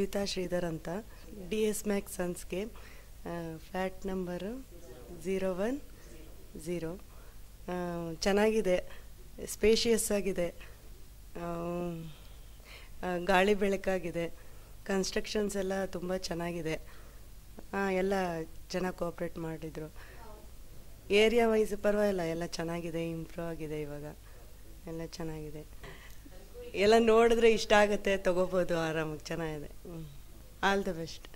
ಶ್ವೇತಾ ಶ್ರೀಧರ್ ಅಂತ D S max ಸನ್ಸ್ಗೆ flat number zero one zero ಚೆನ್ನಾಗಿದೆ ಸ್ಪೇಷಿಯಸ್ ಆಗಿದೆ ಆ, ಆ, ಗಾಳಿ ಬೆಳಕಾಗಿದೆ ಕನ್ಸ್ಟ್ರಕ್ಷನ್ಸ್ ಎಲ್ಲ ತುಂಬ ಚೆನ್ನಾಗಿದೆ ಆ, ಎಲ್ಲ ಚೆನ್ನಾಗಿ ಕೋಪ್ರೇಟ್ ಮಾಡಿದರು ಏರಿಯಾ ವೈಸ್ ಪರವಾಗಿಲ್ಲ ಎಲ್ಲ ಚೆನ್ನಾಗಿದೆ ಇಂಪ್ರೂವ್ ಆಗಿದೆ ಇವಾಗ ಎಲ್ಲ ಚೆನ್ನಾಗಿದೆ ಎಲ್ಲ ನೋಡಿದ್ರೆ ಇಷ್ಟ ಆಗುತ್ತೆ ತಗೋಬೋದು ಆರಾಮಾಗಿ ಚೆನ್ನಾಗಿದೆ ಆಲ್ ದ ಬೆಸ್ಟ್